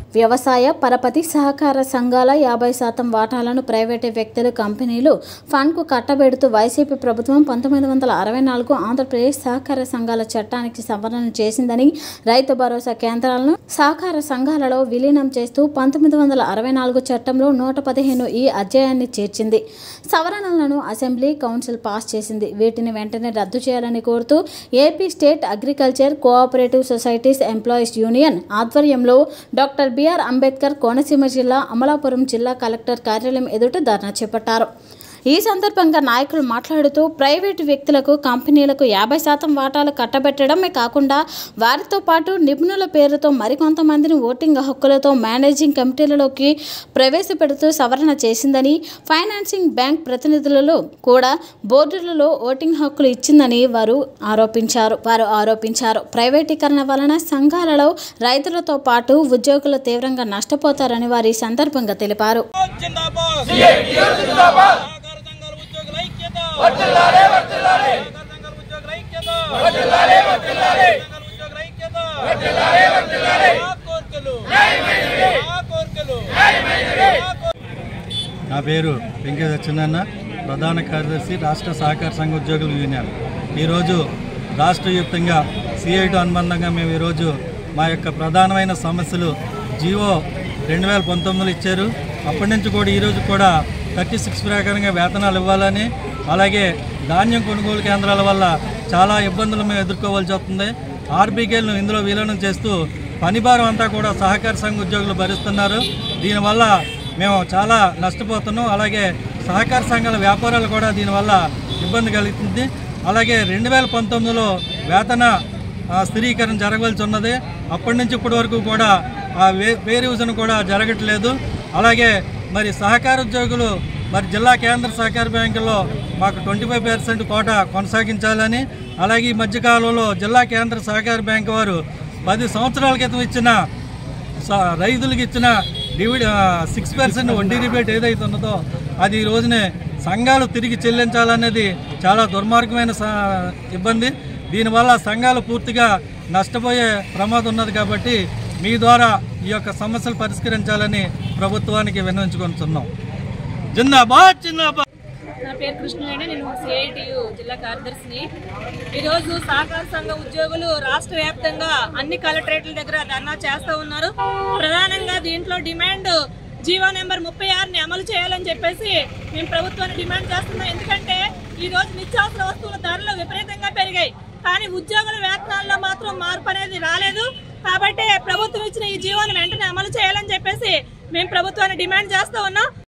వ్యవసాయ పరపతి సహకార సంఘాల యాభై శాతం వాటాలను ప్రైవేటు వ్యక్తులు కంపెనీలు ఫండ్కు కట్టబెడుతూ వైసీపీ ప్రభుత్వం పంతొమ్మిది వందల అరవై నాలుగు ఆంధ్రప్రదేశ్ సహకార సంఘాల చట్టానికి సవరణ చేసిందని రైతు భరోసా కేంద్రాలను సహకార సంఘాలలో విలీనం చేస్తూ పంతొమ్మిది వందల అరవై నాలుగు చట్టంలో నూట పదిహేను ఈ అధ్యాయాన్ని చేర్చింది సవరణలను అసెంబ్లీ కౌన్సిల్ పాస్ చేసింది వీటిని వెంటనే రద్దు చేయాలని కోరుతూ AP state agriculture cooperative societies employees union ఆధ్వర్యంలో డాక్టర్ బిఆర్ అంబేద్కర్ కోనసీమ జిల్లా అమలాపురం జిల్లా కలెక్టర్ కార్యాలయం ఎదుట ధర్నా చేపట్టారు ఈ సందర్భంగా నాయకులు మాట్లాడుతూ ప్రైవేటు వ్యక్తులకు కంపెనీలకు యాభై శాతం వాటాలు కట్టబెట్టడమే కాకుండా వారితో పాటు నిపుణుల పేరుతో మరికొంతమందిని ఓటింగ్ హక్కులతో మేనేజింగ్ కమిటీలలోకి ప్రవేశపెడుతూ సవరణ చేసిందని ఫైనాన్సింగ్ బ్యాంక్ ప్రతినిధులలో కూడా బోర్డులలో ఓటింగ్ హక్కులు ఇచ్చిందని వారు ఆరోపించారు వారు ఆరోపించారు ప్రైవేటీకరణ వలన సంఘాలలో రైతులతో పాటు ఉద్యోగులు తీవ్రంగా నష్టపోతారని వారు ఈ సందర్భంగా తెలిపారు జిందాబాద్ జిందాబాద్ సహకార సంఘాల ఉద్యోగుల ఐక్యత వర్ధిల్లాలి వర్ధిల్లాలి సహకార సంఘాల ఉద్యోగుల ఐక్యత వర్ధిల్లాలి వర్ధిల్లాలి సంఘాల ఉద్యోగుల ఐక్యత వర్ధిల్లాలి వర్ధిల్లాలి ఆ కోర్కెలు ఆ కోర్కెలు నా పేరు వెంకట సత్యనారాయణ ప్రధాన కార్యదర్శి రాష్ట్ర సహకార సంఘ ఉద్యోగుల యూనియన్ ఈరోజు రాష్ట్ర వ్యాప్తంగా సిఐటి అనుబంధంగా మేము ఈరోజు మా యొక్క ప్రధానమైన సమస్యలు జీవో రెండు వేల పంతొమ్మిదిలో ఇచ్చారు అప్పటి నుంచి కూడా ఈరోజు కూడా థర్టీ సిక్స్ ప్రకారంగా వేతనాలు ఇవ్వాలని అలాగే ధాన్యం కొనుగోలు కేంద్రాల వల్ల చాలా ఇబ్బందులు మేము ఎదుర్కోవాల్సి వస్తుంది ఆర్బీకేలను ఇందులో విలీనం చేస్తూ పనిభారం అంతా కూడా సహకార సంఘ ఉద్యోగులు భరిస్తున్నారు దీనివల్ల మేము చాలా నష్టపోతున్నాం అలాగే సహకార సంఘాల వ్యాపారాలు కూడా దీనివల్ల ఇబ్బంది కలుగుతుంది అలాగే రెండు వేల పంతొమ్మిదిలో వేతన ఆ, స్థిరీకరణ జరగవలసి ఉన్నది అప్పటి నుంచి ఇప్పటి వరకు కూడా ఆ వే పే రివిజన్ కూడా జరగట్లేదు అలాగే మరి సహకార ఉద్యోగులు మరి జిల్లా కేంద్ర సహకార బ్యాంకుల్లో మాకు ట్వంటీ ఫైవ్ పర్సెంట్ కోట కొనసాగించాలని అలాగే ఈ మధ్యకాలంలో జిల్లా కేంద్ర సహకార బ్యాంకు వారు పది సంవత్సరాల క్రితం ఇచ్చిన స- రైతులకు ఇచ్చిన డివిడ్ సిక్స్ పర్సెంట్ వడ్డీ రిబేట్ ఏదైతే ఉన్నదో అది ఈ రోజునే సంఘాలు తిరిగి చెల్లించాలనేది చాలా దుర్మార్గమైన స- ఇబ్బంది దీనివల్ల సంఘాలు పూర్తిగా నష్టపోయే ప్రమాదం ఉన్నది కాబట్టి మీ ద్వారా ఈ యొక్క సమస్యలు పరిష్కరించాలని ప్రభుత్వానికి విన్నవించుకుంటున్నాం జిందాబాద్ జిందాబాద్ నా పేరు కృష్ణవేణి నేను సిఐటియు జిల్లా కార్యదర్శిని ఈరోజు సహకార సంఘ ఉద్యోగులు రాష్ట్ర వ్యాప్తంగా అన్ని కలెక్టరేట్ల దగ్గర ధర్నా చేస్తూ ఉన్నారు ప్రధానంగా దీంట్లో డిమాండ్ జీవో నెంబర్ ముప్పై ఆరుని అమలు చేయాలని చెప్పేసి మేము ప్రభుత్వాన్ని డిమాండ్ చేస్తున్నాం ఎందుకంటే ఈ రోజు నిత్యావసర వస్తువుల ధరలు విపరీతంగా పెరిగాయి కానీ ఉద్యోగుల వేతనాల్లో మాత్రం మార్పు అనేది రాలేదు కాబట్టి ప్రభుత్వం ఇచ్చిన ఈ జీవోని వెంటనే అమలు చేయాలని చెప్పేసి మేము ప్రభుత్వాన్ని డిమాండ్ చేస్తూ ఉన్నాం